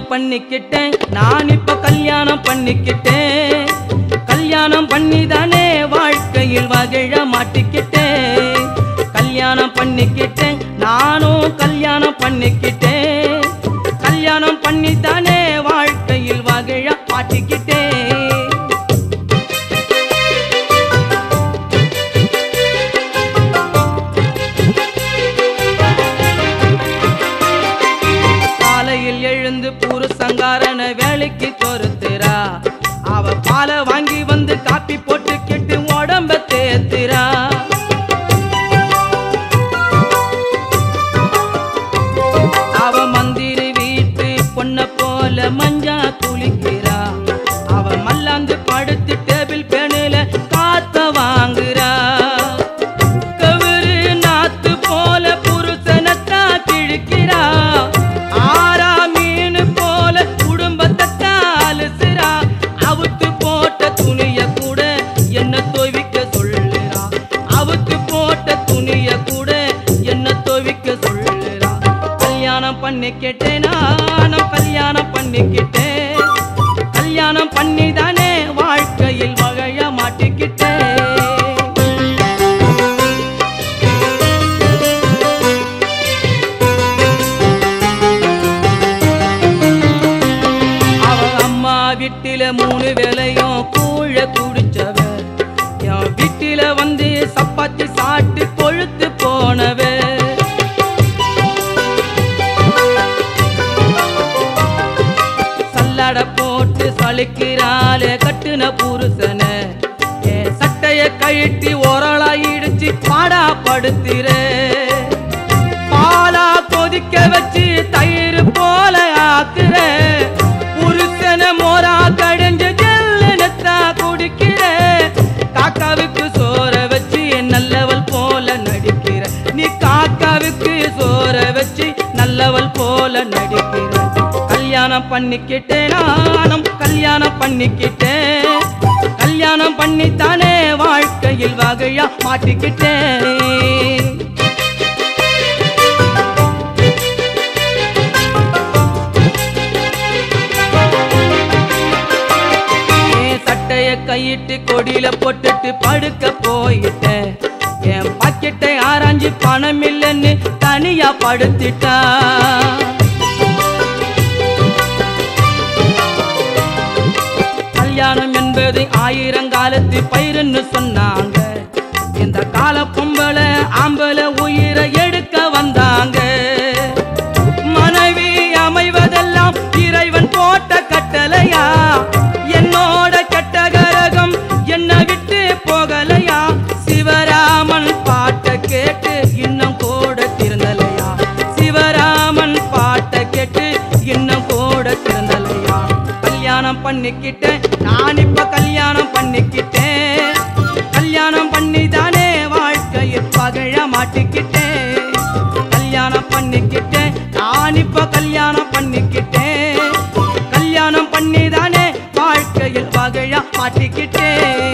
பண்ணிக்கிட்டேன் நான் இப்ப கல்யாணம் பண்ணிக்கிட்டேன் கல்யாணம் பண்ணிதானே வாழ்க்கையில் வகிழ மாட்டிக்கிட்டேன் கல்யாணம் பண்ணிக்கிட்டேன் நானும் கல்யாணம் பண்ணிக்கிட்டேன் கல்யாணம் பண்ணித்தானே வாழ்க்கையில் வகிழ மாட்டிக்கிட்டேன் காலையில் எழுந்து புருஷங்காரன வேலைக்கு தொருத்துறா அவ பாலை வாங்கி வந்து காப்பி போட்டு கெட்டு உடம்ப தேத்துறா அவ மந்திரி வீட்டு பொண்ண போல மஞ்சா குளிக்கிறா அவ மல்லாந்து படுத்து டேபிள் பேனில காத்த வாங்குறா கவுரு நாத்து போல புருஷனத்தா கிழிக்கிறா ஆறா மீன் போல குடும்பத்தை அலசுறா அவுத்து போட்ட துணிய கூட என்ன துவைக்க சொல்லுறா அவுத்து போட்ட துணிய கூட என்ன துவைக்க சொல்லுறா கல்யாணம் பண்ணிக்கிட்டேன் நானும் கல்யாணம் பண்ணிக்கிட்டேன் கல்யாணம் பண்ணிதானே வாழ்க்கையில் வகைய மாட்டிக்கிட்டேன் அவ அம்மா வீட்டில மூணு வேலையும் கூழ குடிச்சவ என் வீட்டில வந்து சப்பாத்தி சாப்பிட்டு கொழுத்து போனவ சல்லடை போட்டு சலிக்கிறாளே கட்டுன புருஷன என் சட்டைய கழட்டி ஓரளா இடிச்சு பாடா படுத்துற பாலா கொதிக்க வச்சு தயிர் போல ஆக்குற புருஷன மோரா கடைஞ்சு ஜல்லுனத்தா குடிக்கிற காக்காவுக்கு சோற வச்சு நல்லவள் போல நடிக்கிற நீ காக்காவுக்கு சோற வச்சு நல்லவள் போல நடிக்கிற கல்யாணம் பண்ணிக்கிட்டேன் நானும் கல்யாணம் பண்ணிக்கிட்டேன் கல்யாணம் பண்ணித்தானே வாழ்க்கையில் வகையா மாட்டிக்கிட்டேன் என் சட்டைய கையிட்டு கொடியில போட்டுட்டு படுக்க போயிட்டேன் என் பாக்கெட்டை ஆராய்ஞ்சு பணம் இல்லைன்னு தனியா படுத்திட்டா கல்யாணம் என்பது ஆயிரங்காலத்து பயிருன்னு சொன்னாங்க இந்த கால பொம்பளை ஆம்பளை உயிரை எடுக்க வந்தாங்க மனைவி அமைவதெல்லாம் இறைவன் போட்ட கட்டளையா என்னோட கெட்ட கரகம் என்ன விட்டு போகலையா சிவராமன் பாட்ட கேட்டு இன்னும் கூட திருந்தலையா சிவராமன் பாட்ட கேட்டு இன்னும் கூட திருந்தலையா கல்யாணம் பண்ணிக்கிட்டேன் நான் இப்ப கல்யாணம் பண்ணிக்கிட்டேன் கல்யாணம் பண்ணி தானே வாழ்க்கையில் பகழ மாட்டிக்கிட்டேன் கல்யாணம் பண்ணிக்கிட்டேன் நான் இப்ப கல்யாணம் பண்ணிக்கிட்டேன் கல்யாணம் பண்ணி தானே வாழ்க்கையில் பகழ மாட்டிக்கிட்டேன்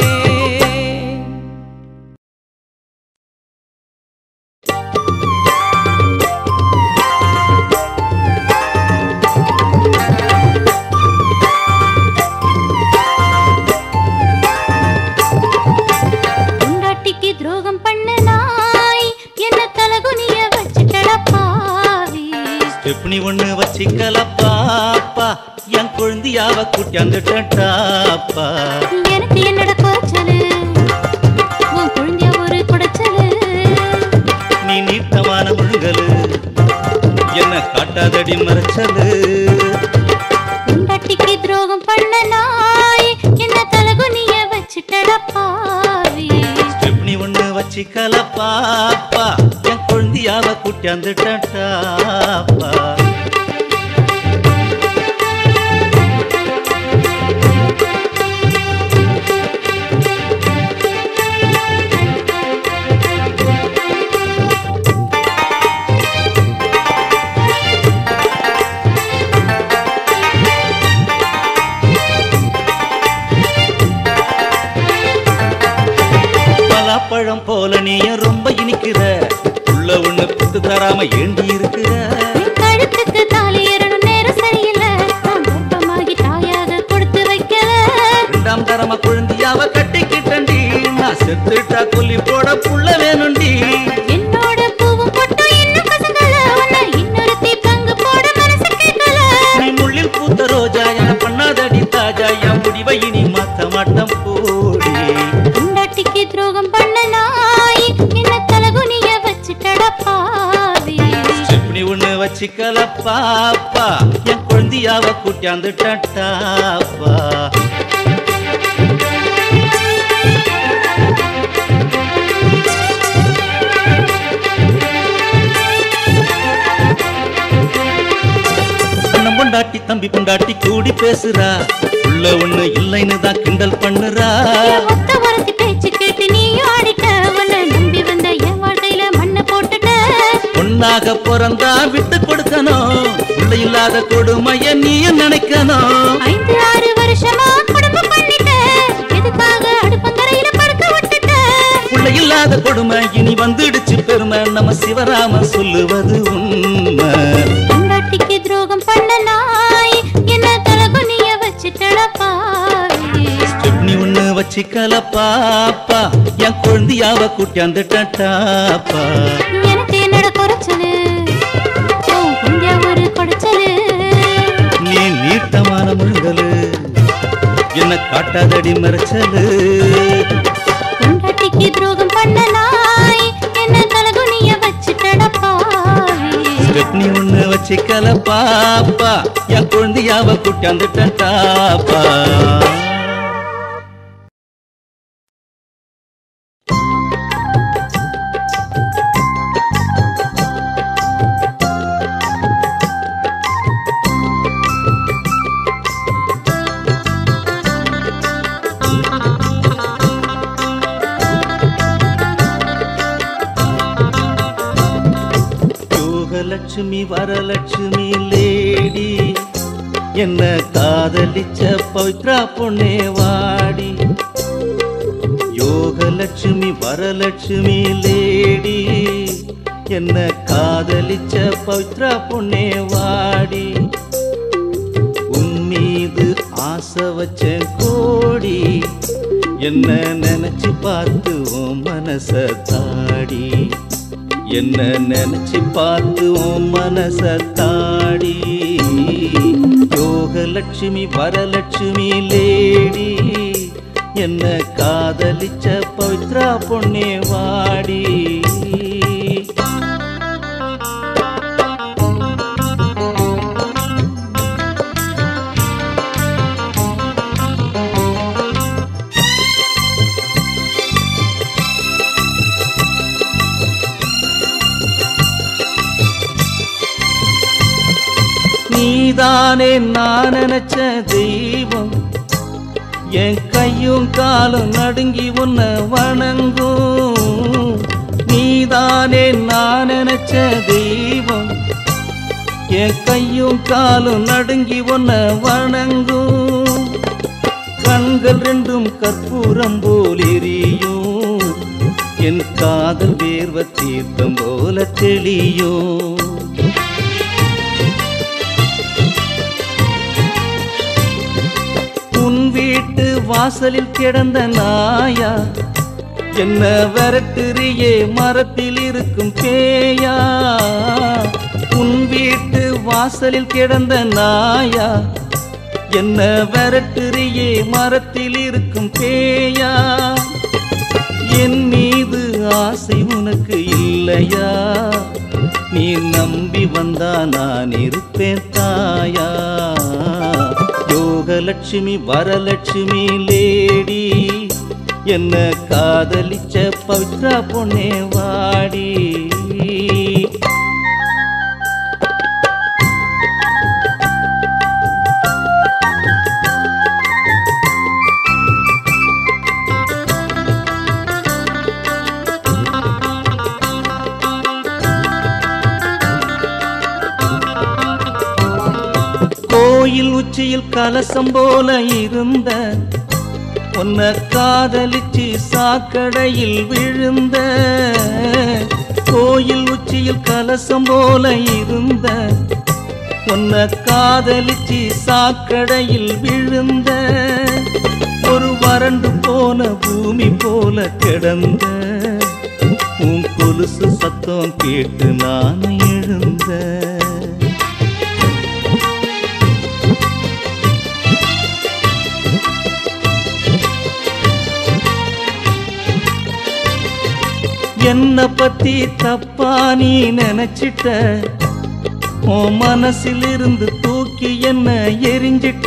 பொண்டாட்டிக்கு துரோகம் பண்ண நாய் என்ன தலகுனிய வச்சுட்டடா பாவி ஸ்டெப்னி ஒண்ணு வச்சிக்கலப்பாப்பா என் குழந்தையாவ கூட்டியாந்துட்டாப்பா எனக்கு என்னடா குறைச்சலு உன் குழந்தைய ஒரு குடைச்சலு நீ நீட்டமான முழுங்கலு என்ன காட்டாதடி மறைச்சலு பொண்டாட்டிக்கு துரோகம் பண்ண நாய் என்ன தலகுனிய வச்சுட்டடா பாவி ஸ்டெப்னி ஒண்ணு வச்சிக்கலப்பாப்பா என் குழந்தையாவ கூட்டியாந்துட்டாப்பா பலாப்பழம் போல நீயும் ரொம்ப இனிக்கிற உள்ள ஒண்ணு புட்டு தராம ஏண்டி இருக்கிற என் கழுத்துக்கு தாலி ஏறணும் நேரம் சரியில்லை செத்துட்டா கொல்லி போட புள்ள வேணுண்டி என்னோட பூவும் பொட்டும் இன்னும் பசங்கள உன்னை இன்னொருத்தி பங்கு போட மனசு கேட்கல நீ முள்ளில் பூத்த ரோஜா என பண்ணாதடி தாஜா என் முடிவை இனி மாத்த மாட்டம் போடி பொண்டாட்டிக்கு துரோகம் பண்ண நாய் என்ன தலகுனிய வச்சுட்டட பாவி செப்னி ஒண்ணு வச்சுக்கல பாப்பா என் குழந்தையாவ கூட்டியாந்து டட்டாப்பா அண்ணன் பொண்டாட்டி தம்பி பொண்டாட்டி கூடி பேசுறா உள்ள ஒண்ணு இல்லைன்னு தான் கிண்டல் பண்ணுறா என் ஒத்த ஒருத்தி பேச்சு கேட்டு நீயும் ஆடிட்ட உன்னை நம்பி வந்த என் வாழ்க்கையில மண்ணை போட்டுட்ட பொண்ணாக பிறந்தா விட்டு கொடுக்கணும் உள்ள இல்லாத கொடுமைய நீயும் நினைக்கணும் ஐந்து ஆறு வருஷமா குடும்பம் பண்ணிட்ட எதுக்காக அடுப்பங்கரையில படுக்க விட்டுட்ட உள்ள இல்லாத கொடுமை இனி வந்துடுச்சு பெருமை நம்ம சிவராம சொல்லுவது உண்மை பொண்டாட்டிக்கு துரோகம் பண்ண நாய் என்ன தலகுனிய வச்சுட்டட பாவி ஸ்டெப்னி ஒண்ணு வச்சுக்கல பாப்பா என் குழந்தையாவ கூட்டியாந்து டட்டாப்பா எனக்கு என்னோட குறைச்சலு ஓ குண்டியா ஒரு குடைச்சலு நீ நீட்டமான முழுங்கலு என்ன காட்டாதடி மறைச்சலு பொண்டாட்டிக்கு துரோகம் பண்ண நாய் என்ன தலகுனிய வச்சுட்டட பாவி ஸ்டெப்னி ஒண்ணு வச்சுக்கல பாப்பா என் குழந்தையாவ கூட்டியாந்து டட்டாப்பா யோகலட்சுமி வரலட்சுமி லேடி என்ன காதலிச்ச பவித்ரா பொண்ணே வாடி யோகலட்சுமி வரலட்சுமி லேடி என்ன காதலிச்ச பவித்ரா பொண்ணே வாடி உன் மீது ஆசை வச்சேன் கோடி என்ன நினைச்சு பார்த்து உன் மனச தாடி என்ன நினைச்சு பார்த்து உன் மனச தாடி யோகலட்சுமி வரலட்சுமி லேடி என்ன காதலிச்ச பவித்ரா பொண்ணே வாடி நீதானே நான் நினைச்ச தெய்வம் என் கையும் காலும் நடுங்கி உன்னை வணங்கும் நீதானே நான் நினைச்ச தெய்வம் என் கையும் காலும் நடுங்கி உன்னை வணங்கும் கண்கள் ரெண்டும் கற்பூரம் போல் எரியும் என் காதல் வேர்வ தீர்த்தம் போல தெளியும் உன் வீட்டு வாசலில் கிடந்த நாயா என்ன விரட்டுறியே மரத்தில் இருக்கும் பேயா உன் வீட்டு வாசலில் கிடந்த நாயா என்ன விரட்டுறியே மரத்தில் இருக்கும் பேயா என் மீது ஆசை உனக்கு இல்லையா நீ நம்பி வந்தா நான் இருப்பேன் தாயா யோகலட்சுமி வரலட்சுமி லேடி என்ன காதலிச்ச பவித்ரா பொண்ணே வாடி கோயில் உச்சியில் கலசம் போல இருந்த உன்னை காதலிச்சு சாக்கடையில் விழுந்த கோயில் உச்சியில் கலசம் போல இருந்த உன்னை காதலிச்சு சாக்கடையில் விழுந்த ஒரு வறண்டு போன பூமி போல கிடந்த உன் கொலுசு சத்தம் கேட்டு நான் எழுந்த என்ன பத்தி தப்பா நீ நினைச்சிட்ட உன் மனசிலிருந்து தூக்கி என்ன எரிஞ்சிட்ட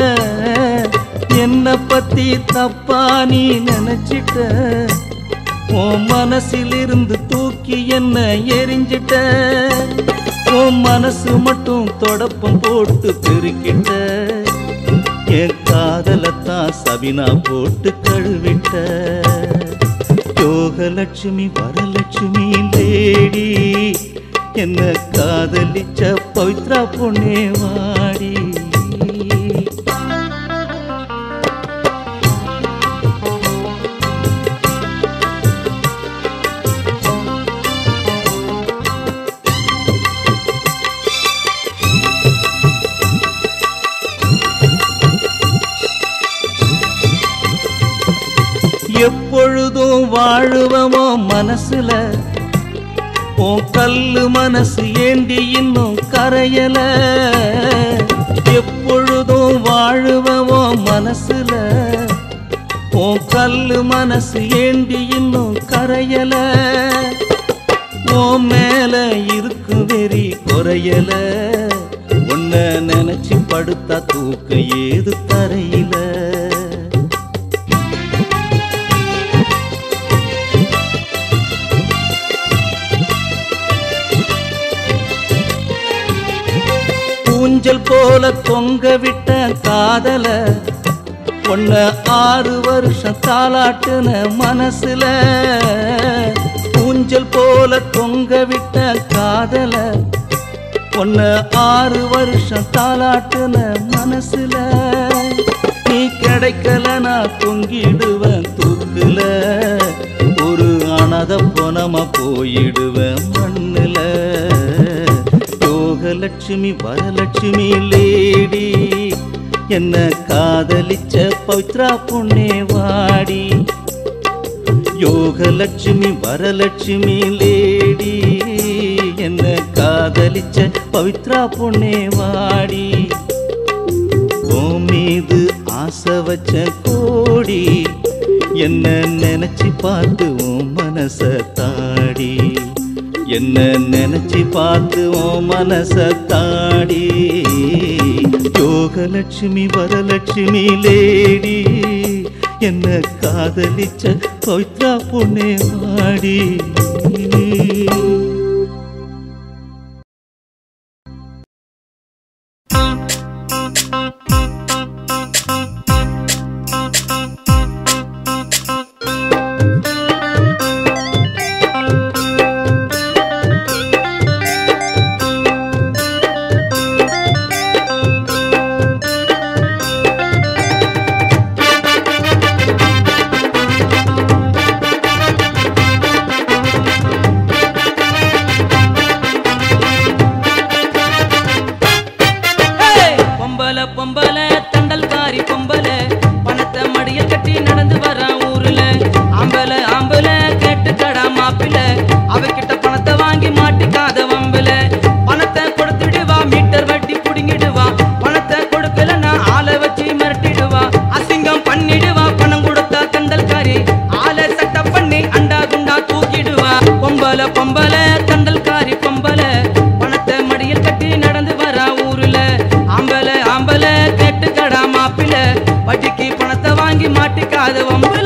என்ன பத்தி தப்பா நீ நினைச்சிட்ட உன் மனசிலிருந்து தூக்கி என்ன எரிஞ்சிட்ட உன் மனசு மட்டும் தொடப்பம் போட்டு பெருக்கிட்ட என் காதலத்தான் சபினா போட்டு கழுவிட்ட யோகலட்சுமி வரலட்சுமி லேடி என்ன காதலிச்ச பவித்ரா பொண்ணே வாடி எப்பொழுதும் வாழுவமோ மனசுல உன் கல்லு மனசு ஏண்டி இன்னும் கரையல எப்பொழுதும் வாழுவமோ மனசுல உன் கல்லு மனசு ஏண்டி இன்னும் கரையல உன் மேல இருக்கு வெறி குறையல உன்னை நினைச்சு படுத்தா தூக்க ஏது தரையில ஊஞ்சல் போல தொங்க விட்ட காதல உன்ன ஆறு வருஷம் தாளாட்டுன மனசுல ஊஞ்சல் போல தொங்க விட்ட காதல உன்ன ஆறு வருஷம் தாளாட்டுன மனசுல நீ கிடைக்கல நான் தொங்கிடுவேன் தூக்குல ஒரு அனத பொனமா போயிடுவேன் மண்ணுல யோகலட்சுமி வரலட்சுமி லேடி என்ன காதலிச்ச பவித்ரா பொண்ணே வாடி யோகலட்சுமி வரலட்சுமி லேடி என்ன காதலிச்ச பவித்ரா பொண்ணே வாடி உன் மீது ஆசை வச்ச கோடி என்ன நினைச்சு பார்த்து உன் மனச தாடி என்ன நினைச்சு பார்த்து உன் மனச தாடி யோகலட்சுமி வரலட்சுமி லேடி என்ன காதலிச்ச பவித்ரா பொண்ணே வாடி ஏய், பொம்பள பொம்பள தண்டல்காரி பொம்பள பணத்தை மடியில் கட்டி நடந்து வர ஊர்ல ஆம்பள ஆம்பள கேட்டு கடா மாப்பிள அவகிட்ட பணத்தை வாங்கி மாட்டிக்காத வம்பல பணத்தை கொடுத்துடுவா மீட்டர் வட்டி புடுங்கிடுவா பணத்தை கொடுக்கலன்னா ஆளை வச்சு மிரட்டிடுவா அசிங்கம் பண்ணிடுவா பணம் கொடுத்தா தண்டல்காரி ஆளை சட்ட பண்ணி அண்டா குண்டா தூக்கிடுவா பொம்பள பொம்பள தண்டல்காரி பொம்பள பணத்தை மடியில் கட்டி நடந்து வர ஊர்ல ஆம்பள ஆம்பள கேட்டு கடா மாப்பிள வட்டிக்கு பணத்தை வாங்கி மாட்டிக்காத வம்புல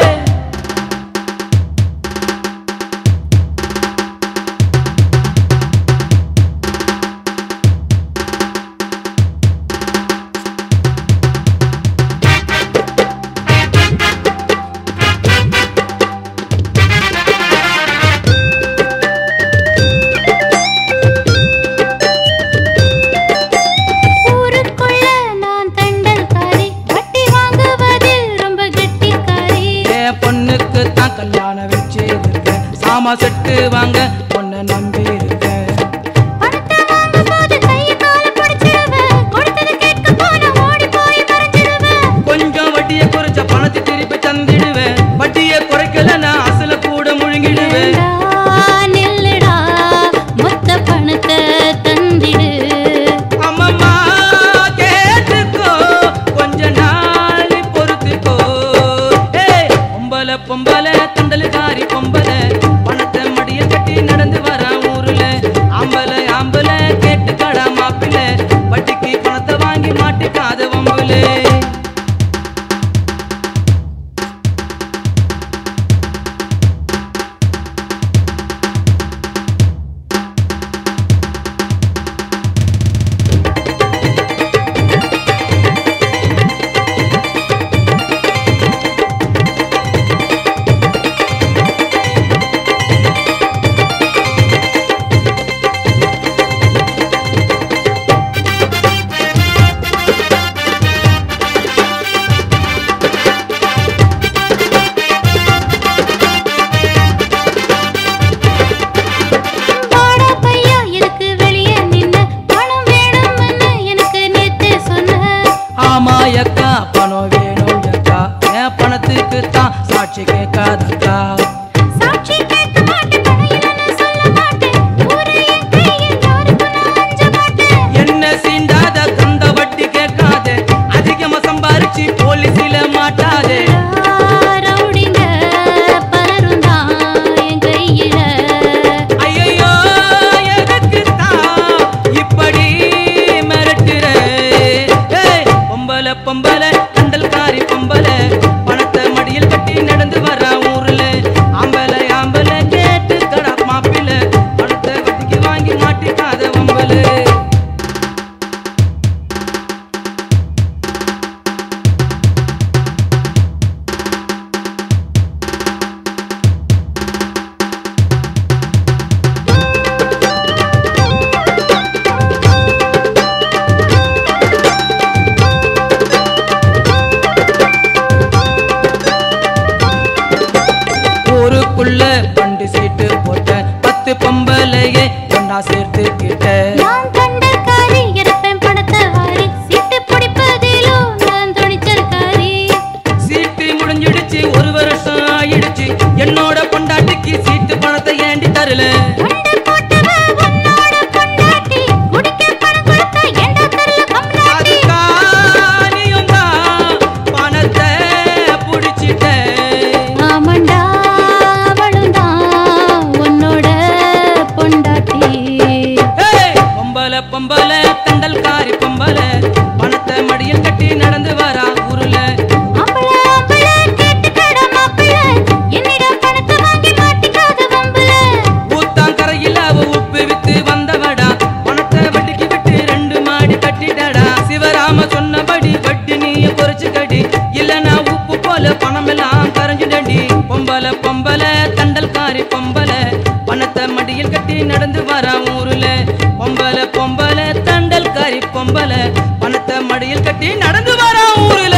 ஊருக்குள்ள நான் தண்டல்காரி வட்டி வாங்குவதில் ரொம்ப கெட்டிக்காரி என் பொண்ணுக்கு தான் கல்யாணம் வச்சிருக்கேன் சாமா செட்டு வாங்க பொண்ணை நம்பி இருக்கேன் பணத்தை வாங்கும்போது கைய கால பிடிச்சிடுவேன் கொடுத்தது கேட்க போன ஓடி போய் மறைஞ்சிடுவேன் கொஞ்சம் வட்டியை குறைச்ச பணம் பொம்பளையே ஒன்னா சேர்த்துக்கிட்ட நான் தண்டக்காரி இறப்பேன் பணத்தை வாரி சீட்டு பிடிப்பதிலும் நான் துணிச்சல்காரி சீட்டு முடிஞ்சிடுச்சு ஒரு வருஷம் ஆயிடுச்சு என்னோட பொண்டாட்டிக்கு சீட்டு பணத்தை ஏண்டி தரல உண்டை போட்டவ உன்னோட பொண்டாட்டி குடிக்க பணம் கொடுத்தா ஏண்டா தரல கம்னாட்டி அதுக்கானியும் தான் பணத்தை புடிச்சிட்ட ஆமண்டா அவளும் தான் உன்னோட பொண்டாட்டி ஏய், பொம்பளை பொம்பளை தண்டல்காரி பொம்பளை பணத்தை மடியில் கட்டி நடந்து வரா ஊருல ஆம்பள ஆம்பள கேட்டுக்கட மாப்பிள என்னிடம் பணத்தை வாங்கி மாட்டிக்காத வம்புல ஊத்தாங்கரையில் அவ உப்பு வித்து வந்தவடா பணத்தை வட்டிக்கு விட்டு ரெண்டு மாடி கட்டிட்டடா சிவராம சொன்னபடி வட்டி நீய குறைச்சு கடி இல்லனா உப்பு போல பணம் எல்லாம் கரைஞ்சுடடி பொம்பளை பொம்பளை தண்டல்காரி பொம்பளை பணத்தை மடியில் கட்டி நடந்து வரா ஊருல பொம்பளை பொம்பளை தண்டல்காரி பொம்பளை பணத்தை மடியில் கட்டி நடந்து வரா ஊருல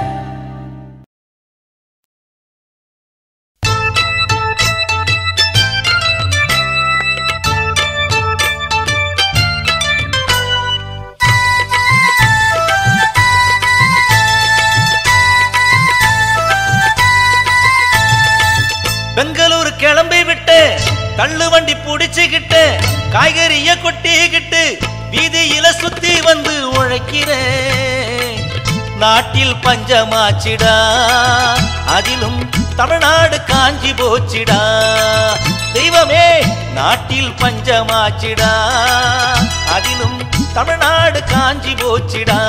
பெங்களூர் கிளம்பி விட்டு தள்ளு வண்டி புடிச்சுக்கிட்டு காய்கறிய கொட்டிக்கிட்டு வீதியில சுத்தி வந்து உழைக்கிறேன் நாட்டில் பஞ்சமாச்சிடா அதிலும் தமிழ்நாடு காஞ்சி போச்சிடா தெய்வமே நாட்டில் பஞ்சமாச்சிடா அதிலும் தமிழ்நாடு காஞ்சி போச்சிடா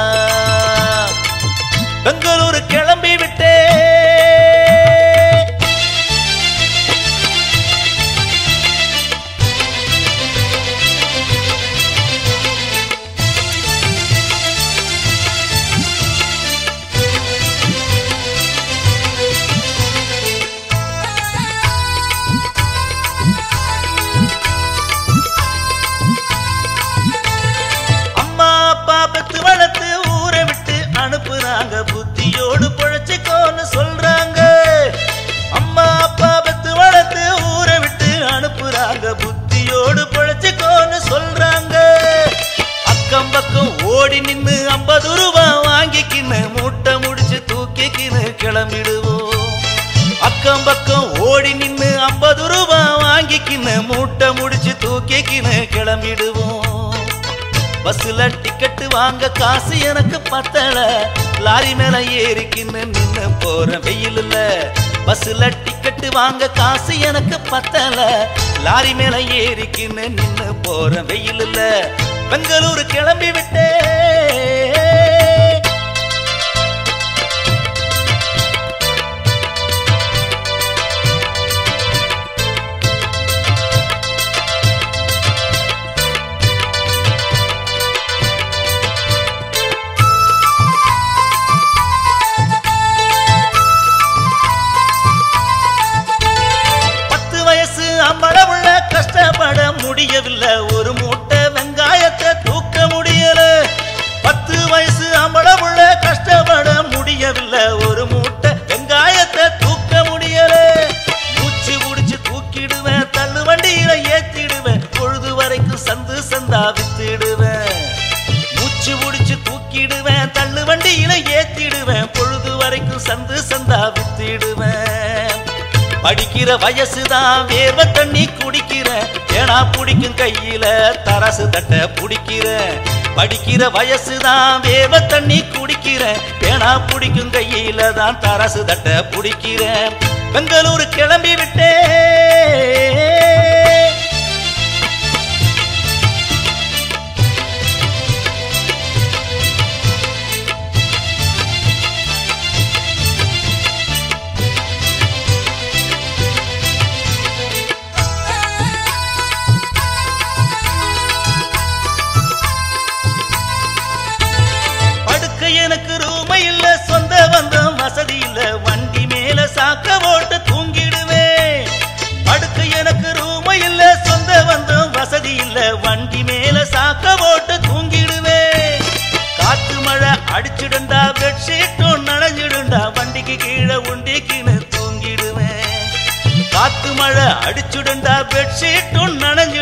பெங்களூர் கிளம்பி விட்டே அம்மா அப்பா பெத்து வளர்த்து ஊரை விட்டு அனுப்புறாங்க புத்தியோடு பொழைச்சிக்கோன்னு சொல்றாங்க அம்மா அப்பா பெத்து வளர்த்து ஊரை விட்டு அனுப்புறாங்க புத்தியோடு பொழைச்சிக்கோன்னு சொல்றாங்க அக்கம் பக்கம் ஓடி நின்னு ஐம்பது ரூபா வாங்கிக்கின்னு மூட்டை முடிச்சு தூக்கிக்கின்னு கிளம்பிடுவோம் அக்கம் பக்கம் ஓடி நின்னு ஐம்பது ரூபா வாங்கிக்கின்னு மூட்டை முடிச்சு தூக்கிக்கின்னு கிளம்பிடுவோம் பஸ்ல டிக்கெட் வாங்க காசு எனக்கு பத்தல லாரி மேல ஏறிக்கின்னு நின்னு போற வெயிலுல பஸ்ல டிக்கெட் வாங்க காசு எனக்கு பத்தல லாரி மேல ஏறிக்கின்னு நின்னு போற வெயிலுல பெங்களூர் கிளம்பி விட்டே பத்து வயசு அம்பள உள்ள கஷ்டப்பட முடியவில்லை ஒரு மூட்டை வெங்காயத்தை தூக்க முடியல பத்து வயசு அம்பள உள்ள கஷ்டப்பட முடியவில்லை ஒரு மூட்டை வெங்காயத்தை தூக்க முடியல மூச்சு முடிச்சு தூக்கிடுவேன் தள்ளு வண்டியில ஏத்திடுவேன் பொழுது வரைக்கும் சந்து சந்தா வித்துடுவேன் மூச்சு முடிச்சு தூக்கிடுவேன் தள்ளு வண்டியில ஏத்திடுவேன் பொழுது வரைக்கும் சந்து சந்தா வித்திடுவேன் படிக்கிற வயசுதான் வேர்வ தண்ணி குடிக்கிறேன் ஏனா பிடிக்கும் கையில தரசு தட்ட பிடிக்கிறேன் படிக்கிற வயசுதான் வேர்வ தண்ணி குடிக்கிறேன் ஏனா பிடிக்கும் கையில தான் தரசு தட்ட பிடிக்கிறேன் பெங்களூர் கிளம்பி விட்டேன் படுக்க எனக்கு ரூமை இல்ல சொந்த பந்தம் வசதி இல்ல வண்டி மேல சாக்க ஓட்டு தூங்கிடுவேன் படுக்க எனக்கு ரூமை இல்ல சொந்த பந்தம் வசதி இல்ல வண்டி மேல சாக்க ஓட்டு தூங்கிடுவேன் காத்து மழை அடிச்சிடுண்டா பெட்ஷீட்டும் நனைஞ்சிடுண்டா வண்டிக்கு கீழே உண்டிக்கின்னு தூங்கிடுவேன் காத்து மழை அடிச்சுடுண்டா பெட்ஷீட்டும் நனைஞ்சு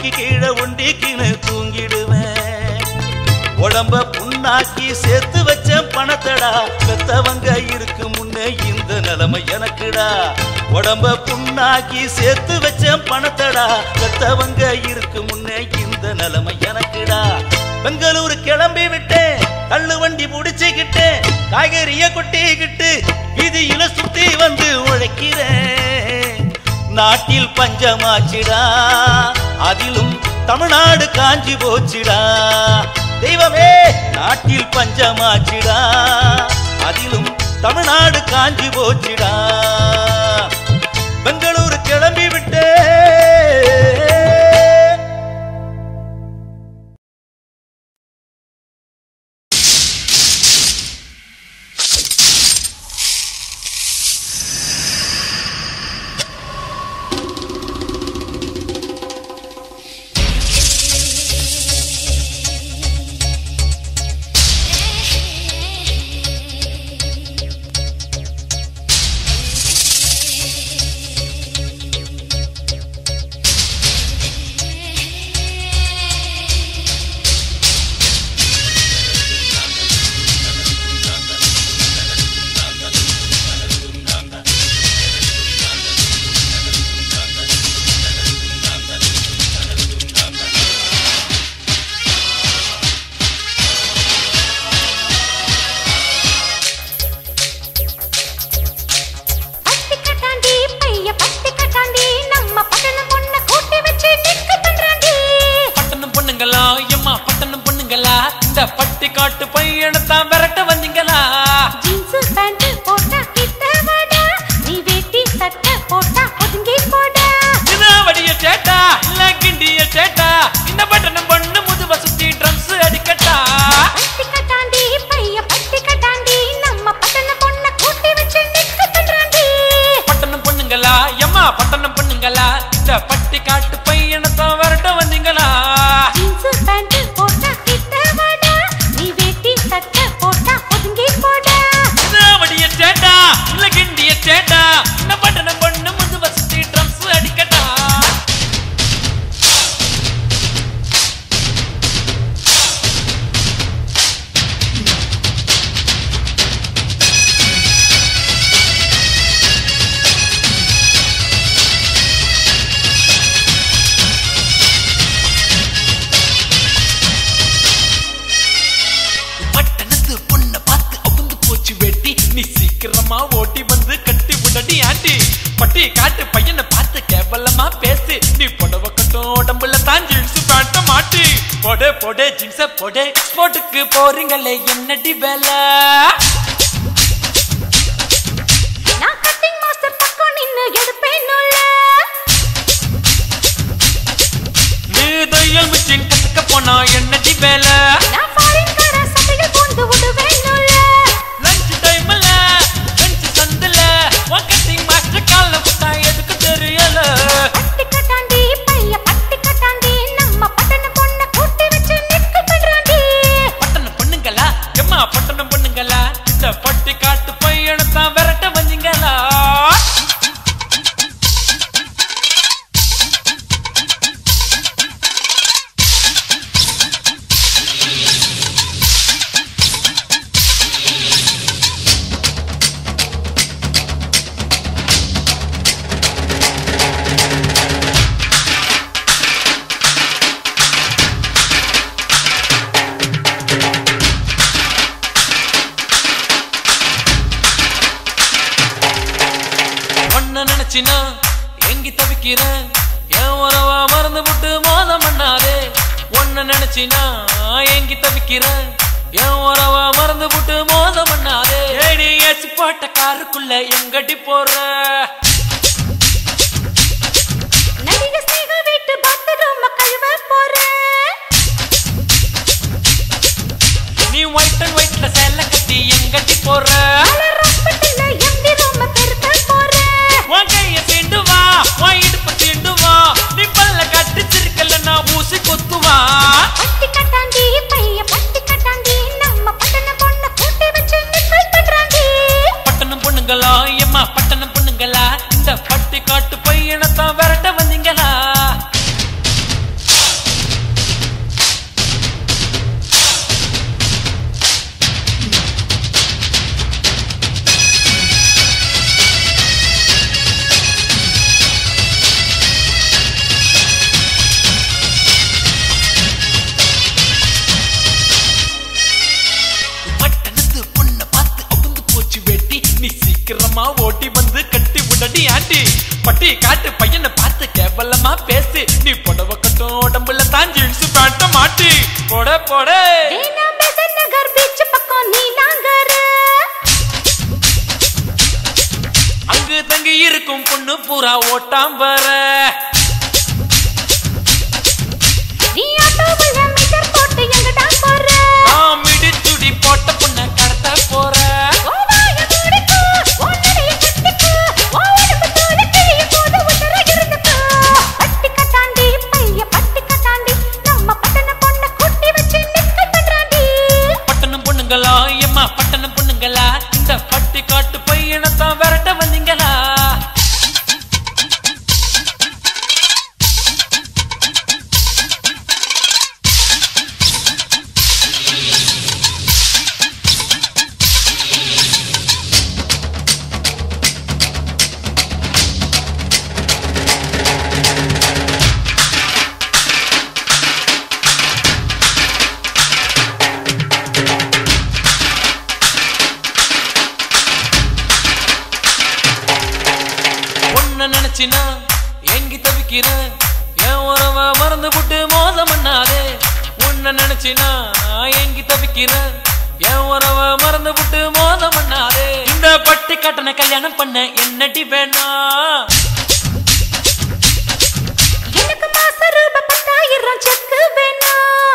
தலைக்கு கீழே ஒண்டிக்கின்னு தூங்கிடுவேன் உடம்ப புண்ணாக்கி சேர்த்து வச்ச பணத்தடா பெத்தவங்க இருக்கு முன்னே இந்த நிலைமை எனக்குடா உடம்ப புண்ணாக்கி சேர்த்து வச்ச பணத்தடா பெத்தவங்க இருக்கு முன்னே இந்த நிலைமை எனக்குடா பெங்களூரு கிளம்பி விட்டேன் தள்ளு வண்டி புடிச்சுக்கிட்டேன் காய்கறிய கொட்டிக்கிட்டு வீதியில சுத்தி வந்து உழைக்கிறேன் நாட்டில் பஞ்சமாச்சிடா அதிலும் தமிழ்நாடு காஞ்சி போச்சுடா தெய்வமே நாட்டில் பஞ்சமாச்சிடா அதிலும் தமிழ்நாடு காஞ்சி போச்சுடா பெங்களூரு கிளம்பி விட்டே பட்டி கட்டாண்டி பைய பட்டி கட்டாண்டி நம்ம பட்டணம் பொண்ண கூட்டி வச்சு நிக்க பண்றாண்டி பட்டணம் பொண்ணுங்களா எம்மா பட்டணம் பொண்ணுங்களா இந்த பட்டி காட்டு பையனத்தான் விரட்ட வந்தீங்களா ஜீன்ஸ் பேண்ட் போட்டா கிட்ட வாடா நீ வேட்டி சட்டை போட்டா ஒதுங்கி போடா இது வடிய சேட்டா இல்ல கிண்டிய சேட்டா இந்த பட்டணம் பொண்ணு முதுவ சுத்தி ட்ரம்ஸ் அடிக்கட்டா பட்டி கட்டாண்டி பைய பட்டி கட்டாண்டி நம்ம பட்டணம் பொண்ண கூட்டி வச்சு நிக்க பண்றாண்டி பட்டணம் பொண்ணுங்களா எம்மா பட்டணம் பொண்ணுங்களா இந்த பட்டி காட்டு பையனத்தான் விரட்ட வந்தீங்களா ஜீன்ஸ் பேண்ட் போட்டா கிட்ட வாடா நீ வேட்டி சட்டை போட்டா ஒதுங்கி போடா இது வடிய சேட்டா இல்ல கிண்டிய சேட்டா இந்த பட்டணம் பொண்ணு முதுவ சுத்தி ட்ரம்ஸ் அடிக்கட்டா பட்டணத்து பொண்ண பார்த்து அவுந்து போச்சு வெட்டி நீ சீக்கிரமா ஓட்டி வந்து கட்டி விடடி ஆண்டி பட்டி காட்டு பையனை பார்த்து கேவலமா பேசு நீ புடவை கட்டும் உடம்புல தான் ஜீன்ஸ் பேண்ட மாட்டி போடு போடு ஜீன்ஸ போடு போட்டுக்கு போறீங்களே என்னடி வேலை நான் கட்டிங் மாஸ்டர் பக்கம் நின்னு எடுப்பேனுல்ல நீ தையல் மிஷின் கத்துக்க போனா என்னடி வேலை நான் ஃபாரின் கார சட்டையில் பூந்து விடுவேனுல்ல லஞ்ச் டைம்ல லஞ்ச் சந்தில கட்டிங் மாஸ்டர் கால விட்டா எதுக்கு தெரியல பட்டி கட்டாண்டி பைய பட்டி கட்டாண்டி நம்ம பட்டண பொண்ண கூட்டி வச்சு நிக்க பண்றாண்டி பட்டணம் பொண்ணுங்களா எம்மா பட்டணம் பொண்ணுங்களா இந்த பட்டி காட்டு பையனத்தான் விரட்ட வந்தீங்களா ஒன்ன நினைச்சினா எங்கி தவிக்கிறேன் என் உறவா மறந்து விட்டு மோதம் பண்ணாதே ஒன்ன நினைச்சினா எங்கி தவிக்கிறேன் என் உறவா மறந்து விட்டு மோதம் பண்ணாதே ஏடி ஏசி போட்ட காருக்குள்ள எங்கடி போற நடிகை ஸ்னேகா வீட்டு பாத்ரூம் கழுவ போறேன் நீ ஒயிட் அண்ட் ஒயிட்ல சேலை கட்டி எங்கடி போற கலர் ஹாஸ்பிட்டல்ல எம்டி ரூம் பெருக்க போறேன் உன் கைய தீண்டு வா உன் இடுப்பு தீண்டு வா நீ பல்ல கட்டி சிரிக்கல நான் ஊசி குத்துவா பட்டி கட்டாண்டி பைய பட்டி கட்டாண்டி நம்ம பட்டண பொண்ண கூட்டி வச்சு நிக்க பண்றாண்டி பட்டணம் பொண்ணுங்களா எம்மா பட்டணம் பொண்ணுங்களா பேசு நீ புடவை கட்டும் உடம்புல தான் ஜீன்ஸ் பேண்ட மாட்டி போட போட வேணாம் பெசன்ட் நகர் பீச் பக்கம் நீ நாங்கரு அங்கு தங்கி இருக்கும் பொண்ணு பூரா ஓட்டாம்பர நீ ஆட்டோவுல மீட்டர் போட்டு எங்கடா போற நான் மிடிச்சுடி போட்ட பொண்ண கடத்த போற ஓ வாய மூடிக்கோ, ஓ நடைய கட்டிக்கோ, ஓ உடம்பு தோல கிழிய போது உசுர இருந்துக்கோ. பட்டி கட்டாண்டி, பைய பட்டி கட்டாண்டி, நம்ம பட்டண பொண்ண கூட்டி வச்சு நிக்கல் பண்றாண்டி. பட்டணம் பொண்ணுங்களா எம்மா பட்டணம் பொண்ணுங்களா இந்த பட்டி காட்டு பையனத்தான் விரட்ட வந்தீங்களா ஒன்ன நினைச்சினா எங்கி தவிக்கிற என் உறவ மறந்து விட்டு மோசம் பண்ணாதே உன்ன நினைச்சினா எங்கி தவிக்கிற என் உறவ மறந்து விட்டு மோசம் பண்ணாதே இந்த பட்டி கட்டண கல்யாணம் பண்ண என்னடி வேணா எனக்கு மாச ரூபா பத்தாயிரம் செக்கு வேணும்.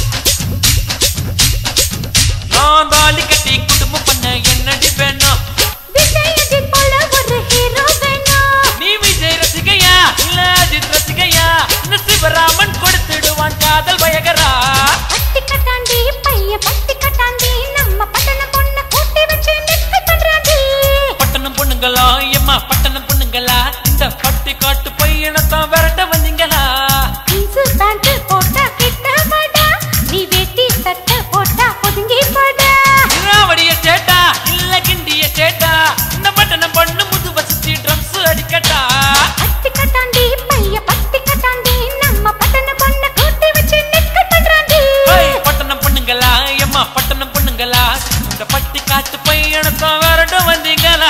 நான் தாலி கட்டி குடும்பம் பண்ண என்னடி வேணா விஜய் அஜித் போல ஒரு hero வேணும். நீ விஜய் ரசிகையா இல்ல அஜித் ரசிகையா இந்த சிவராமன் கொடுத்துடுவான் காதல் பயகரா பட்டி கட்டாண்டி, பைய பட்டி கட்டாண்டி, நம்ம பட்டண பொண்ண கூட்டி வச்சு நிக்கல் பண்றாண்டி. பட்டணம் பொண்ணுங்களா எம்மா பட்டணம் பொண்ணுங்களா இந்த பட்டி காட்டு பையனத்தான் விரட்ட வந்தீங்களா ஜீன்ஸு பேண்ட் போட்டா கிட்ட வாடா. நீ வேட்டி சட்டை போட்டா ஒதுங்கி போடா. இராவடிய சேட்டா இல்ல கிண்டிய சேட்டா இந்த பட்டணம் பொண்ணு முது வசிச்சு ட்ரம்ஸ் அடிக்கட்டா பட்டி கட்டாண்டி, பைய பட்டி கட்டாண்டி, நம்ம பட்டண பொண்ண கூட்டி வச்சு நிக்கல் பண்றாண்டி. ஏய், பட்டணம் பொண்ணுங்களா எம்மா பட்டணம் பொண்ணுங்களா இந்த பட்டி காட்டு பையனத்தான் விரட்ட வந்தீங்களா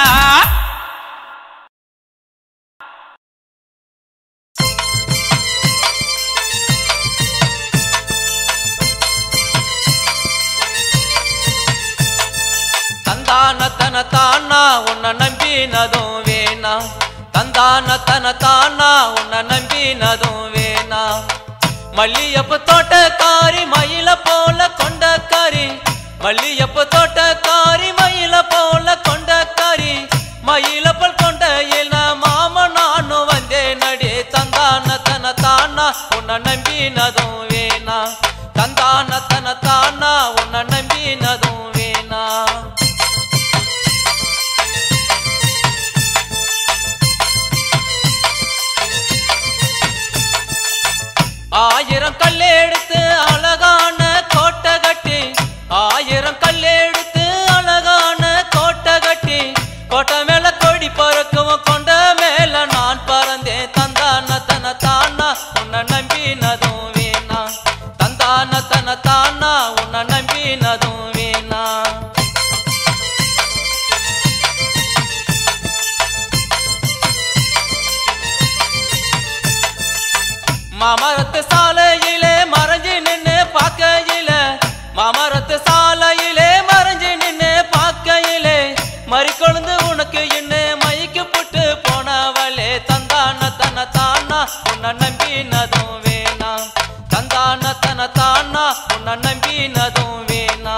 தந்தான தன தானா உன்னை நம்பினதும் வேணா தந்தான தன தானா உன்னை நம்பினதும் வேணா மல்லியப்பு தோட்டக்காரி மயில போல கொண்டக்காரி மல்லியப்பு தோட்டக்காரி மயில போல கொண்டக்காரி மயில போல் கொண்ட என்ன மாம நானும் வந்தேன் நடி தந்தான தன தானா உன்னை நம்பினதும் வேணா தந்தான தன தானா உன்னை நம்பினதும் வேணா ஆயிரம் கல்லெடுத்து அழகான கோட்டை கட்டி ஆயிரம் கல்லெடுத்து அழகான கோட்டை கட்டி கோட்டை மேல கொடி பறக்கும் கொண்ட மேல நான் பறந்தேன் தந்தான தன தானா உன்னை நம்பினதும் வேணா தந்தான தன தானா உன்னை நம்பினதும் வேணா மாமரத்து சாலையிலே மறைஞ்சு நின்னு பார்க்கையில மாமரத்து சாலையிலே மறைஞ்சு நின்னு பார்க்கையிலே மறி கொழுந்து உனக்கு என்ன மயக்கு புட்டு போனவளே தந்தான தன தானா உன்னை நம்பினதும் வேணா தந்தான தன தானா உன்னை நம்பினதும் வேணா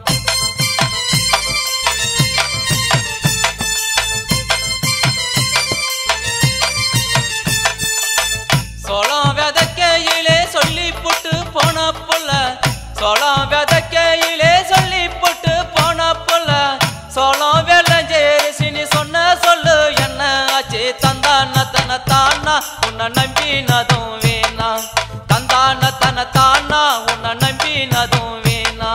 சோளம் விதைக்கையிலே சொல்லி புட்டு போன புள்ள சோளம் விதைக்கையிலே சொல்லி புட்டு போன புள்ள சோளம் விளைஞ்சேரிசினி சொன்ன சொல்லு என்ன ஆச்சு தந்தான தன தானா உன்னை நம்பினதும் வேணா தந்தான தன தானா உன்னை நம்பினதும் வேணா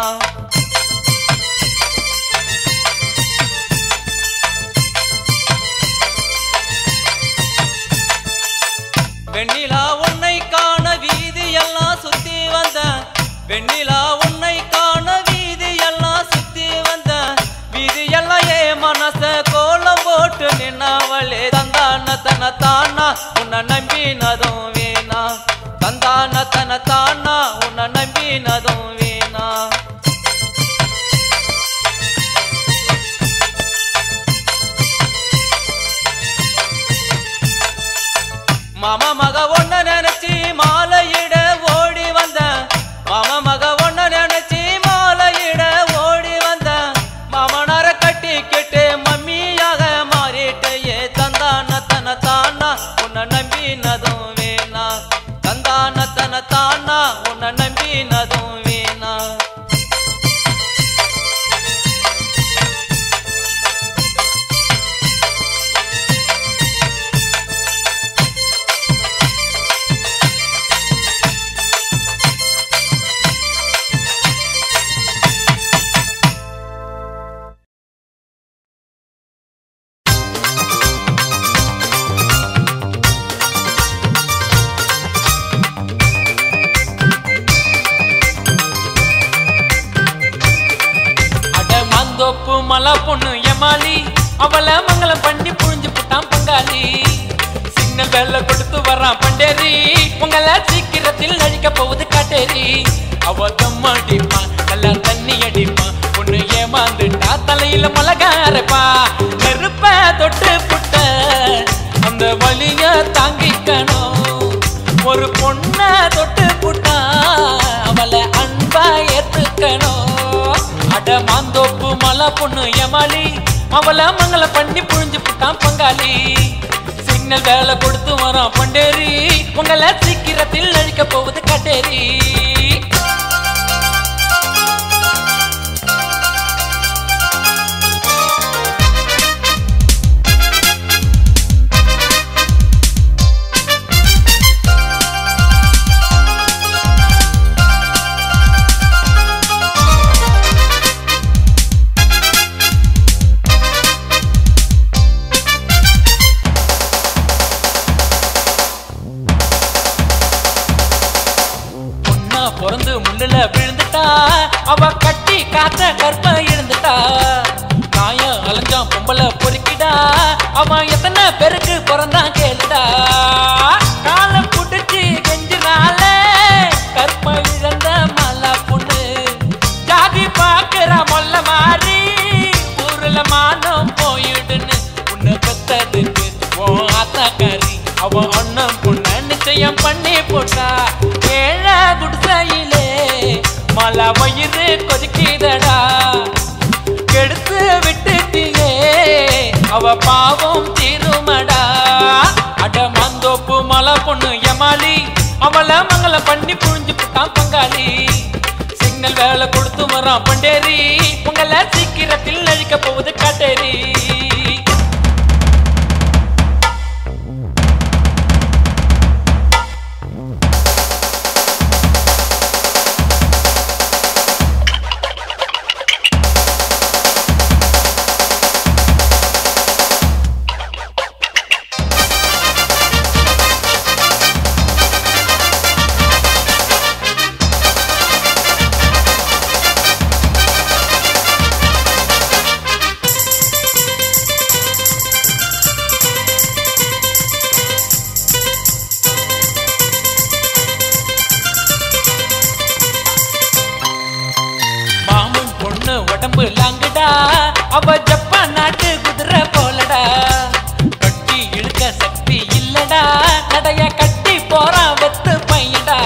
வெண்ணிலா உன்னை காண வீதி எல்லாம் சுத்தி வந்த வெண்ணிலா உன்னை காண வீதி எல்லாம் சுத்தி வந்த வீதி எல்லாம் ஏ மனச கோலம் போட்டு நின்னவளே தந்தான தன தானா உன்னை நம்பினதும் வேணா தானா உன்னை நம்பினதும் வீணா அட மாந்தோப்பு மலா பொண்ணு ஏமாளி அவள மங்களம் பண்ணி புழிஞ்சு புட்டான் பங்காளி சிக்னல் வேலை கொடுத்து வரான் பண்டேரி உங்களை சீக்கிரத்தில் அழிக்க போகுது காட்டேரி அவ தம் அடிப்பான் நல்லா தண்ணி அடிப்பான் பொண்ணு ஏமாந்துட்டா தலையில மிளகா அரைப்பா நெருப்ப தொட்டு புட்ட அந்த வலிய தாங்கிக்கணும் ஒரு பொண்ண தொட்டு புட்டா அவளை அன்பா ஏத்துக்கணும் அட மாந்தோப்பு மலை பொண்ணு ஏமாளி அவளை மங்கள பண்ணி புழிஞ்சு புட்டான் பங்காளி சிக்னல் வேலை கொடுத்து வரான் பண்டேரி உங்களை சீக்கிரத்தில் அழிக்க போகுது கட்டேரி பொண்ணா பிறந்து முள்ளுல விழுந்துட்டா அவ கட்டி காத்த கற்ப இழுந்துட்டா காயம் அலைஞ்சான் பொம்பளை பொறுக்கிடா அவன் எத்தனை பேருக்கு பிறந்தான் கேளுடா காலை புடிச்சு கெஞ்சினால கற்ப இழந்த மலை பொண்ணு ஜாதி பாக்குற மொல்ல மாறி ஊருல மானம் போயிடுன்னு உன்னை பெத்ததுக்கு உன் ஆத்தாக்காரி அவன் அண்ணன் பொண்ண நிச்சயம் பண்ணி போட்டா ஏழ குடிசையிலே மலை வயிறு கொதிக்குதடா கெடுத்து விட்டுட்டியே அவ பாவம் தீருமடா அட மந்தோப்பு மலை பொண்ணு எமாளி அவளை மங்கள பண்ணி புழிஞ்சு புட்டான் பங்காளி சிக்னல் வேலை கொடுத்து வரான் பண்டேரி உங்களை சீக்கிரத்தில் அழிக்க போகுது காட்டேரி மாமன் பொண்ணு உடம்பு லாங்குடா அவ ஜப்பான் நாட்டு குதிரை போலடா கட்டி இழுக்க சக்தி இல்லடா நடைய கட்டி போறான் வெத்து பையடா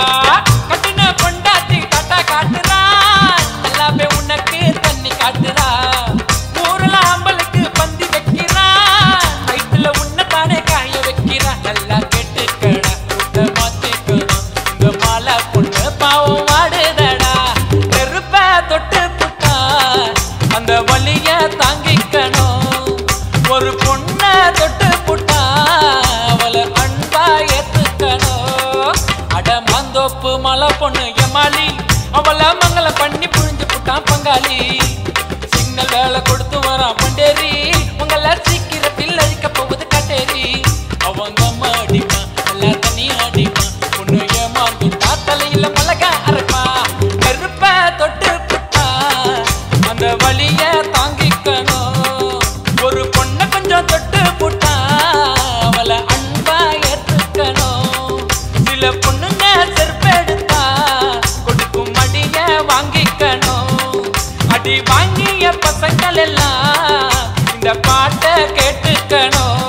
கட்டின பொண்டாட்டி காட்டா காட்டுறா எல்லாமே உனக்கு தண்ணி காட்டுறா ஊர்ல ஆம்பலுக்கு பந்தி வைக்கிறா வயிற்றுல உன்னை தானே காய வைக்கிறா நல்லா கேட்டுக்கடா உன்னை மாத்திக்கணும் இந்த மாலை பொண்ணு பாவம் வாடுதடா நெருப்ப தொட்டு புட்டா அந்த வலிய தாங்கிக்கணும் ஒரு பொண்ண தொட்டு புட்டா அவளை அன்பா ஏத்துக்கணும் அட மாந்தோப்பு மலை பொண்ணு எமாளி அவளை மங்கள பண்ணி புழிஞ்சு புட்டான் பங்காளி சிக்னல் வேலை கொடுத்து வரான் பண்டேரி உங்களை சீக்கிரத்தில் அழிக்க போகுது கட்டேரி அவங்க அம்மா அடிப்பான் எல்லா தண்ணி அடிப்பான் பொண்ணு ஏமாந்துட்டா தலையில மிளகா அரைப்பா நெருப்ப தொட்டு புட்டா அந்த வலிய தாங்கிக்கணும் ஒரு பொண்ணை கொஞ்சம் தொட்டு புட்டா அவளை அன்பா ஏத்துக்கணும் சில பொண்ணுங்க செருப்பெடுத்தா கொடுக்கும் அடிய வாங்கிக்கணும் அடி வாங்கிய பசங்கள் எல்லாம் இந்த பாட்டை கேட்டுக்கணும்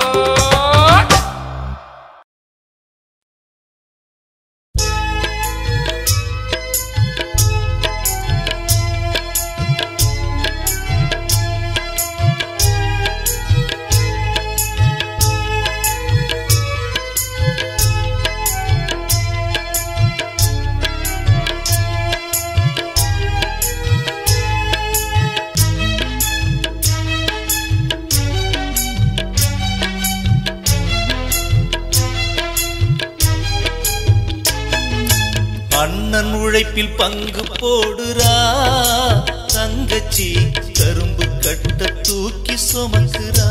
அண்ணன் உழைப்பில் பங்கு போடுறா தங்கச்சி கரும்பு கட்ட தூக்கி சுமக்குறா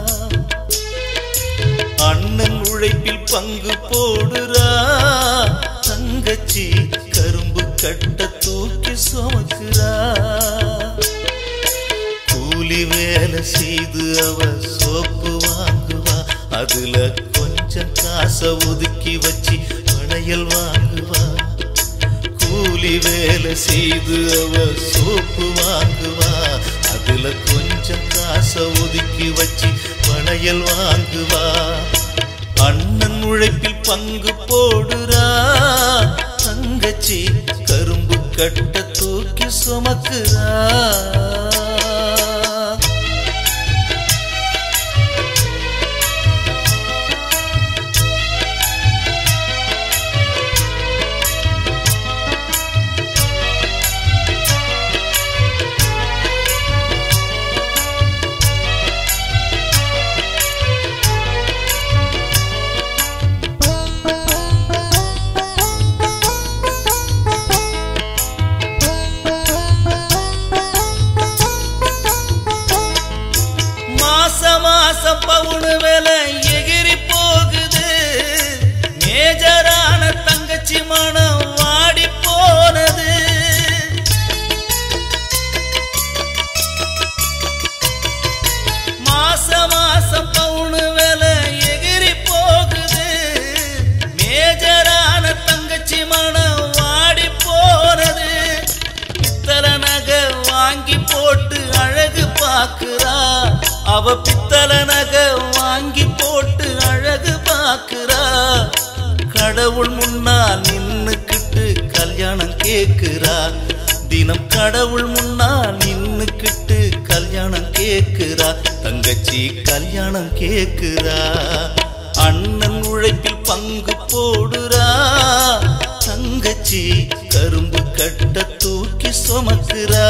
அண்ணன் உழைப்பில் பங்கு போடுறா தங்கச்சி கரும்பு கட்ட தூக்கி சுமக்குறா கூலி வேலை செய்து அவ சோப்பு வாங்குவா அதுல கொஞ்சம் காசை ஒதுக்கி வச்சு வளையல் வாங்குவா கூலி வேலை செய்து அவ சோப்பு வாங்குவா அதுல கொஞ்சம் காசை ஒதுக்கி வச்சு வளையல் வாங்குவா அண்ணன் உழைப்பில் பங்கு போடுறா தங்கச்சி கரும்பு கட்ட தூக்கி சுமக்குறா மாச மாசம் பவுனு விலை எகிரி போகுது மேஜரான தங்கச்சி மனம் வாடி போனது மாச மாசம் பவுனு விலை எகிரி போகுது மேஜரான தங்கச்சி மனம் வாடி போனது பித்தள நகை வாங்கி போட்டு அழகு பாக்குறா அவ பித்தள நகை வாங்கி போட்டு அழகு பாக்குறா கடவுள் முன்னால் நின்னுக்கிட்டு கல்யாணம் கேக்குறா தினம் கடவுள் முன்னால் நின்னுக்கிட்டு கல்யாணம் கேக்குறா தங்கச்சி கல்யாணம் கேக்குறா அண்ணன் உழைப்பில் பங்கு போடுறா தங்கச்சி கரும்பு கட்ட தூக்கி சுமக்குறா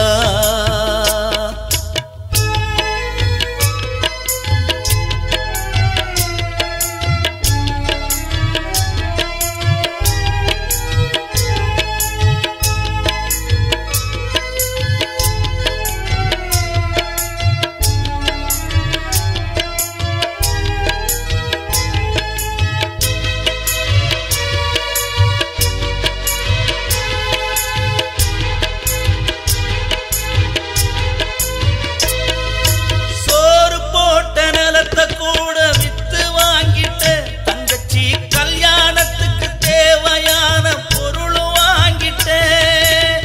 சோறு போட்ட நிலத்தை கூட வித்து வாங்கிட்ட தங்கச்சி கல்யாணத்துக்கு தேவையான பொருளும் வாங்கிட்டேன்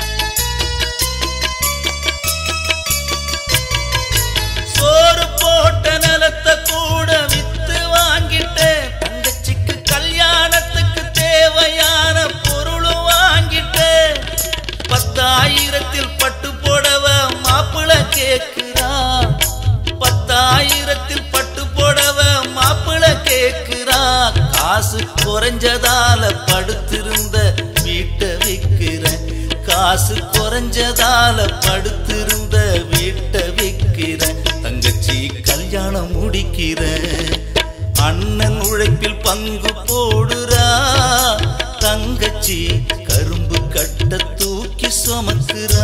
சோறு போட்ட நிலத்தை கூட வித்து வாங்கிட்டேன் தங்கச்சிக்கு கல்யாணத்துக்கு தேவையான பொருளும் வாங்கிட்டேன் பத்தாயிரத்தில் பட்டு போடவ மாப்பிள கேக்குறா பத்தாயிரத்தில் பட்டு போடவ மாப்பிள கேக்குறா காசு குறைஞ்சதால படுத்திருந்த வீட்டை விக்கிறேன் காசு குறைஞ்சதால படுத்திருந்த வீட்டை விக்கிறேன் தங்கச்சி கல்யாணம் முடிக்கிறேன் அண்ணன் உழைப்பில் பங்கு போடுறா தங்கச்சி கரும்பு கட்ட தூக்கி சுமக்குறா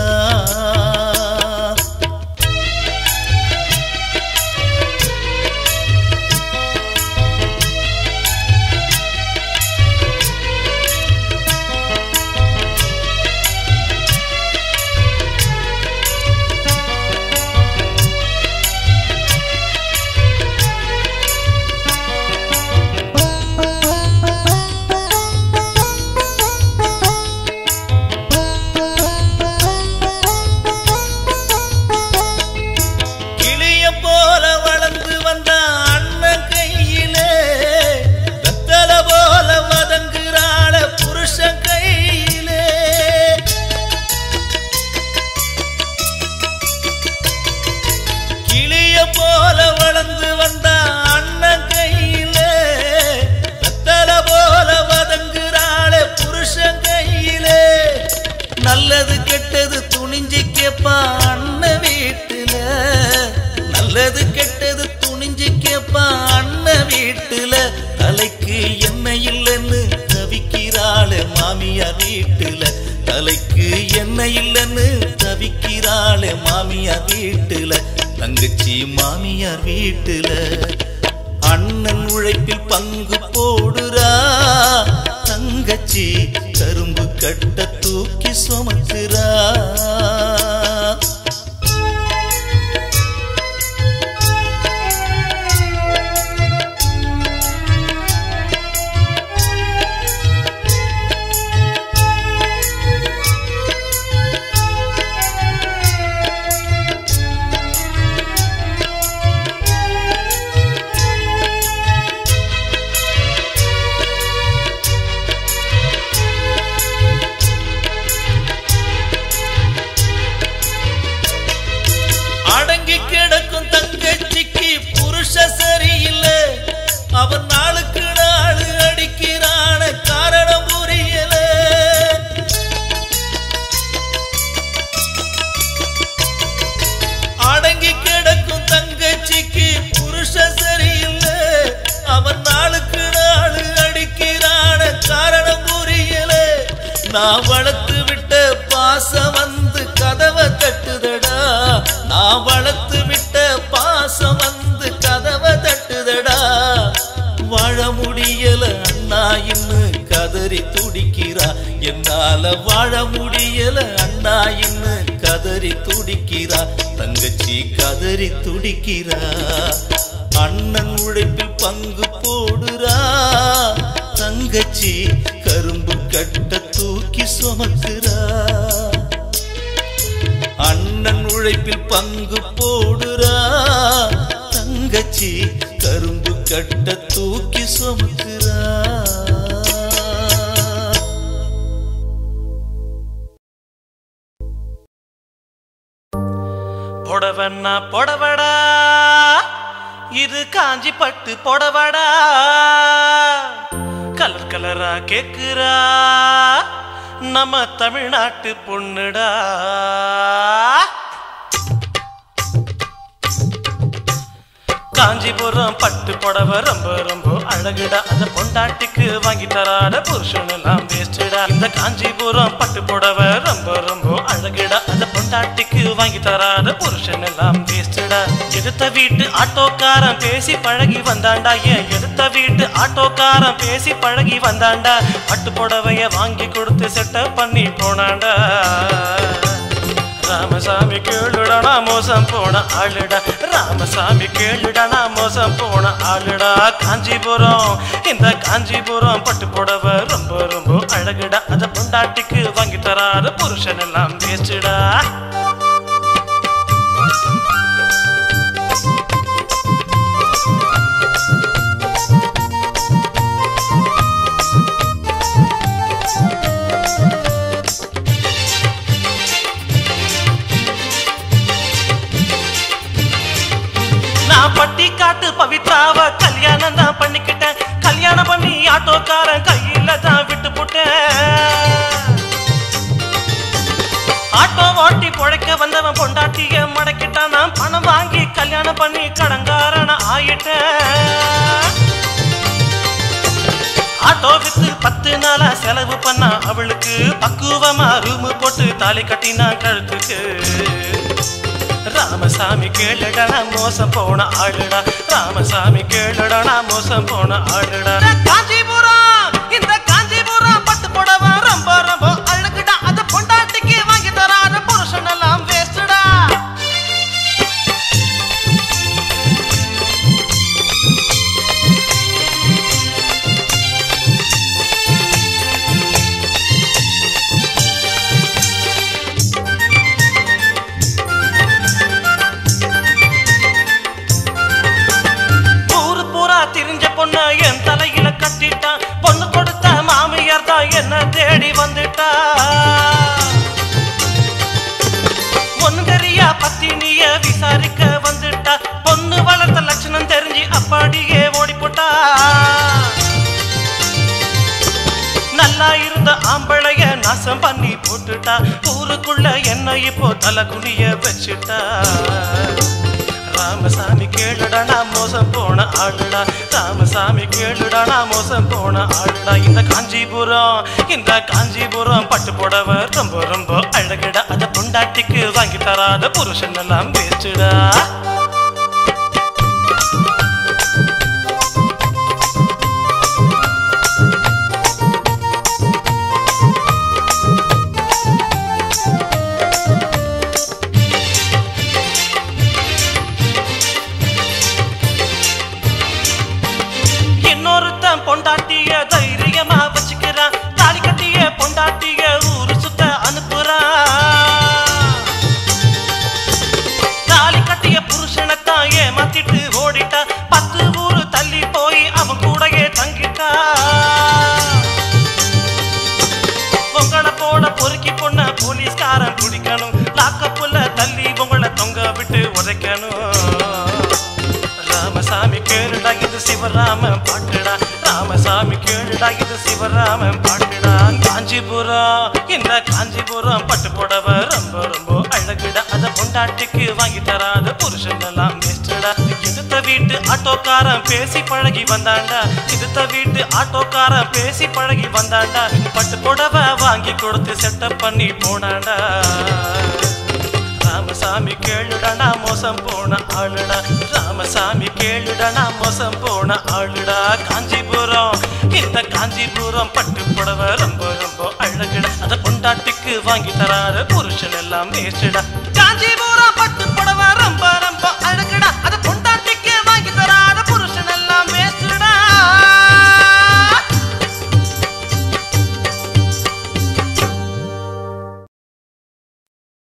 கிளிய போல வளர்ந்து வந்த அண்ணன் கையிலே வெத்தல போல வதங்குறாள புருஷன் கையிலே கிளிய போல வளர்ந்து வந்த அண்ணன் கையிலே வெத்தல போல வதங்குறாள புருஷன் கையிலே நல்லது கெட்டது துணிஞ்சு கேப்பா அண்ணன் வீட்டுல நல்லது கெட்டது துணிஞ்சு கேப்பா அண்ணன் வீட்டுல தலைக்கு என்ன இல்லைன்னு தவிக்கிறாளே மா மாமியார் வீட்டுல தலைக்கு என்ன இல்லைன்னு தவிக்கிறாளே மாமியார் வீட்டுல தங்கச்சி மாமியார் வீட்டுல அண்ணன் உழைப்பில் பங்கு போடுறா தங்கச்சி கரும்பு கட்ட தூக்கி சுமக்குறா அடங்கி கிடக்கும் தங்கச்சிக்கு புருஷ சரியில்லை அவன் நாளுக்கு நாள் அடிக்கிறான காரணம் புரியல அடங்கி கிடக்கும் தங்கச்சிக்கு புருஷ சரியில்லை அவன் நாளுக்கு நாள் அடிக்கிறான காரணம் புரியல நான் வளர்த்து விட்ட பாசம் வந்து கதவை தட்டுதடா நான் வளர்த்து விட்ட பாசம் வந்து கதவை தட்டுதடா வாழ முடியல அண்ணா இன்னு கதறி துடிக்கிறா என்னால வாழ முடியல அண்ணா இன்னு கதறி துடிக்கிறா தங்கச்சி கதறி துடிக்கிறா அண்ணன் உழைப்பில் பங்கு போடுறா தங்கச்சி கரும்பு கட்ட தூக்கி சுமக்குறா அண்ணன் உழைப்பில் பங்கு போடுறா தங்கச்சி கரும்பு கட்ட தூக்கி சுமக்குறா புடவன்னா புடவடா இது காஞ்சி பட்டு புடவடா கலர் கலரா கேக்குறா நம்ம தமிழ்நாட்டு பொண்ணுடா காஞ்சிபுரம் பட்டு புடவை ரொம்ப ரொம்ப அழகுடா அத பொண்டாட்டிக்கு வாங்கி தராட புருஷன் எல்லாம் வேஸ்டடா இந்த காஞ்சிபுரம் பட்டு புடவை ரொம்ப ரொம்ப அழகுடா அத பொண்டாட்டிக்கு வாங்கி தராட புருஷன் எல்லாம் வேஸ்டடா எடுத்த வீட்டு ஆட்டோக்காரன் பேசி பழகி வந்தாண்டா ஏன் எடுத்த வீட்டு ஆட்டோக்காரன் பேசி பழகி வந்தாண்டா பட்டு புடவைய வாங்கி கொடுத்து செட்டப் பண்ணி போனாண்டா ராமசாமி கேளுடா நான் மோசம் போன ஆளுடா ராமசாமி கேளுடா நான் மோசம் போன ஆளுடா காஞ்சிபுரம் இந்த காஞ்சிபுரம் பட்டு புடவை ரொம்ப ரொம்ப அழகுடா அத பொண்டாட்டிக்கு வாங்கி தராத புருஷன் எல்லாம் வேஸ்டுடா நான் பட்டி காட்டு பவித்ராவ கல்யாணம் தான் பண்ணிக்கிட்டேன் கல்யாணம் பண்ணி ஆட்டோக்காரன் கையில தான் விட்டு போட்டேன் ஆட்டோ ஓட்டி பொழைக்க வந்தவன் பொண்டாட்டிய மடக்கிட்டான் நான் பணம் வாங்கி கல்யாணம் பண்ணி கடங்காரன ஆயிட்டேன் ஆட்டோ வித்து பத்து நாளா செலவு பண்ணா அவளுக்கு பக்குவமா ரூமு போட்டு தாலி கட்டினா கழுத்துக்கு ராமசாமி கேளுடா நான் மோசம் போன ஆளுடா ராமசாமி கேளுடா நான் மோசம் போன ஆளுடா காஞ்சிபுரம் இந்த காஞ்சிபுரம் பட்டு புடவை ரொம்ப ரொம்ப அழகுடா அத பொண்டாட்டிக்கு வாங்கி தராத புருஷன் எல்லாம் வேஸ்டுடா ஊரு பூரா திரிஞ்ச பொண்ண என் தலையில கட்டிட்டான் பொண்ணு கொடுத்த மாமியார் தான் என்ன தேடி வந்துட்டா ஒண்ணு தெரியா பத்தினிய விசாரிக்க வந்துட்டா பொண்ணு வளர்த்த லட்சணம் தெரிஞ்சு அப்பாடியே ஓடி போட்டா நல்லா இருந்த ஆம்பளைய நாசம் பண்ணி போட்டுட்டா ஊருக்குள்ள என்ன இப்போ தலை குனிய வச்சுட்டா ராமசாமி கேளுடா நான் மோசம் போன ஆளுடா ராமசாமி கேளுடா நான் மோசம் போன ஆளுடா இந்த காஞ்சிபுரம் இந்த காஞ்சிபுரம் பட்டு புடவை ரொம்ப ரொம்ப அழகுடா அத பொண்டாட்டிக்கு வாங்கி தராத புருஷன் எல்லாம் வேஸ்டுடா இன்னொருத்தன் பொண்டாட்டிய தைரியமா வச்சுக்கிறான் தாலி கட்டிய பொண்டாட்டிய ஊரு சுத்த அனுப்புறான் தாலி கட்டிய புருஷனைத்தான் ஏமாத்திட்டு ஓடிட்டா பத்து ஊரு தள்ளி போய் அவன் கூடயே தங்கிட்டா உங்களை போல பொறுக்கி பொண்ண போலீஸ்காரன் குடிக்கணும் லாக்கப்புல தள்ளி உங்களை தொங்க விட்டு உதைக்கணும் ராமசாமி கேளுடா இது சிவராம பாட்டுடா ராமசாமி கேளுடா இது சிவராம பாட்டுடா காஞ்சிபுரம் இந்த காஞ்சிபுரம் பட்டு புடவை ரொம்ப ரொம்ப அழகுடா அத பொண்டாட்டிக்கு வாங்கி தராத புருஷன் எல்லாம் பெஸ்டடா எதிர்த்த வீட்டு ஆட்டோக்காரன் பேசி பழகி வந்தாண்டா எதிர்த்த வீட்டு ஆட்டோக்காரன் பேசி பழகி வந்தாண்டா பட்டு புடவை வாங்கி கொடுத்து செட்டப் பண்ணி போனாண்டா ராமசாமி கேளுடா நான் மோசம் போன ஆளுடா ராமசாமி கேளுடா நான் மோசம் போன ஆளுடா காஞ்சிபுரம் இந்த காஞ்சிபுரம் பட்டு புடவை ரொம்ப ரொம்ப அழகுடா அத பொண்டாட்டிக்கு வாங்கி தராத புருஷன் எல்லாம் வேஸ்டடா காஞ்சிபுரம் பட்டு புடவை ரொம்ப